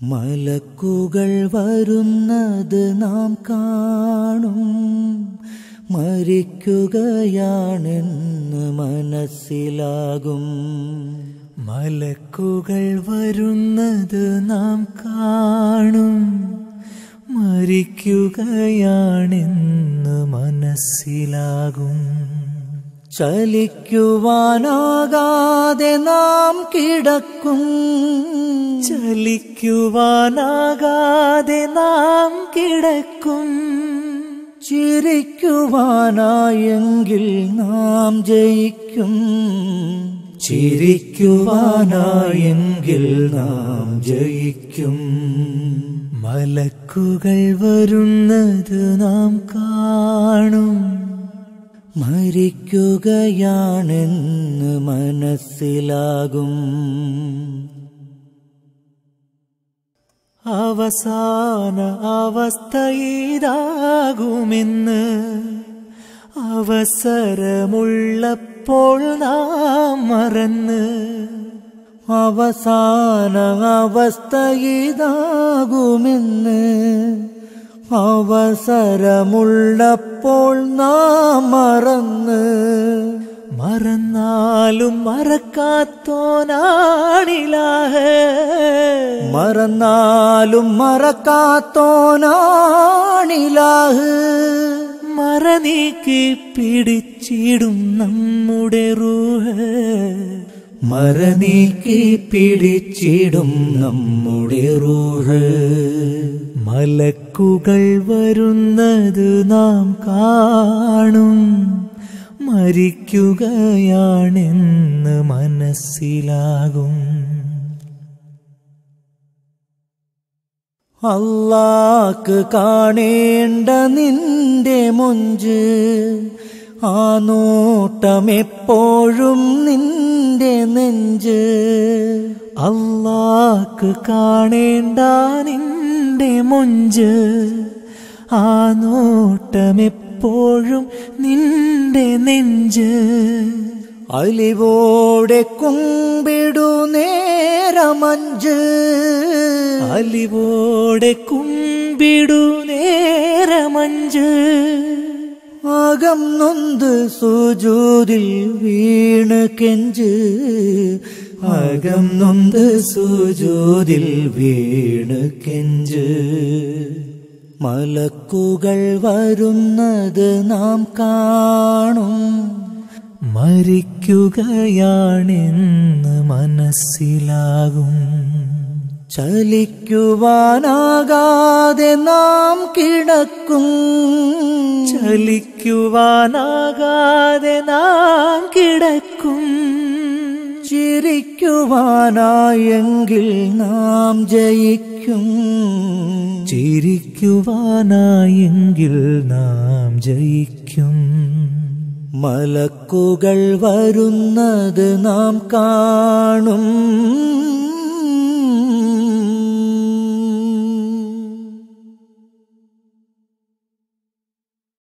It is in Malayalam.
മലക്കുകൾ വരുന്നത് നാം കാണും മരിക്കുകയാണെന്ന് മനസ്സിലാകും മലക്കുകൾ വരുന്നത് നാം കാണും മരിക്കുകയാണെന്ന് മനസ്സിലാകും ചലിക്കുവാനാകാതെ നാം കിടക്കും ചലിക്കുവാനാകാതെ നാം കിടക്കും ചിരിക്കുവാനായെങ്കിൽ നാം ജയിക്കും ചിരിക്കുവാനായെങ്കിൽ നാം ജയിക്കും മലക്കുകൾ വരുന്നത് നാം കാണും മരിക്കുകയാണെന്ന് മനസ്സിലാകും അവസാന അവസ്ഥ ഇതാകുമെന്ന് അവസരമുള്ളപ്പോൾ നാം മറന്ന് അവസാന അവസ്ഥ ഇതാകുമെന്ന് അവസരമുള്ളപ്പോൾ നാം മറന്ന് മറന്നാലും മറക്കാത്തോനാണിലാഹ മറന്നാലും മറക്കാത്തോനാണിലാഹ് മറനീക്കി പിടിച്ചിടും നമ്മുടെ റൂഹ് മറനീക്കി പിടിച്ചിടും നമ്മുടെ റൂഹ് മലക്കുകൾ വരുന്നത് നാം കാണും മരിക്കുകയാണെന്ന് മനസ്സിലാകും അല്ലാക്ക് കാണേണ്ട നിന്റെ മുഞ്ച് ആ നോട്ടം എപ്പോഴും നിന്റെ നെഞ്ച് അല്ലാക്ക് കാണേണ്ട നിന്റെ മൊഞ്ച് ആ നോട്ടമെപ്പോഴും നിന്റെ നെഞ്ച് അലിവോടെ കുമ്പിടു നേരമഞ്ച് അലിവോടെ കുമ്പിടു നേരമഞ്ച് അകം നൊന്ത് സുജൂതിൽ വീണ് കെഞ്ച് അകം നൊന്ത് സുജൂതിൽ വീണ് കെഞ്ച് മലക്കുകൾ വരുന്നത് നാം കാണും മരിക്കുകയാണെന്ന് മനസ്സിലാകും ചലിക്കുവാനാകാതെ നാം കിടക്കും ചലിക്കുവാനാകാതെ നാം കിടക്കും ചിരിക്കുവാനായെങ്കിൽ നാം ജയിക്കും ചിരിക്കുവാനായെങ്കിൽ നാം ജയിക്കും മലക്കുകൾ വരുന്നത് നാം കാണും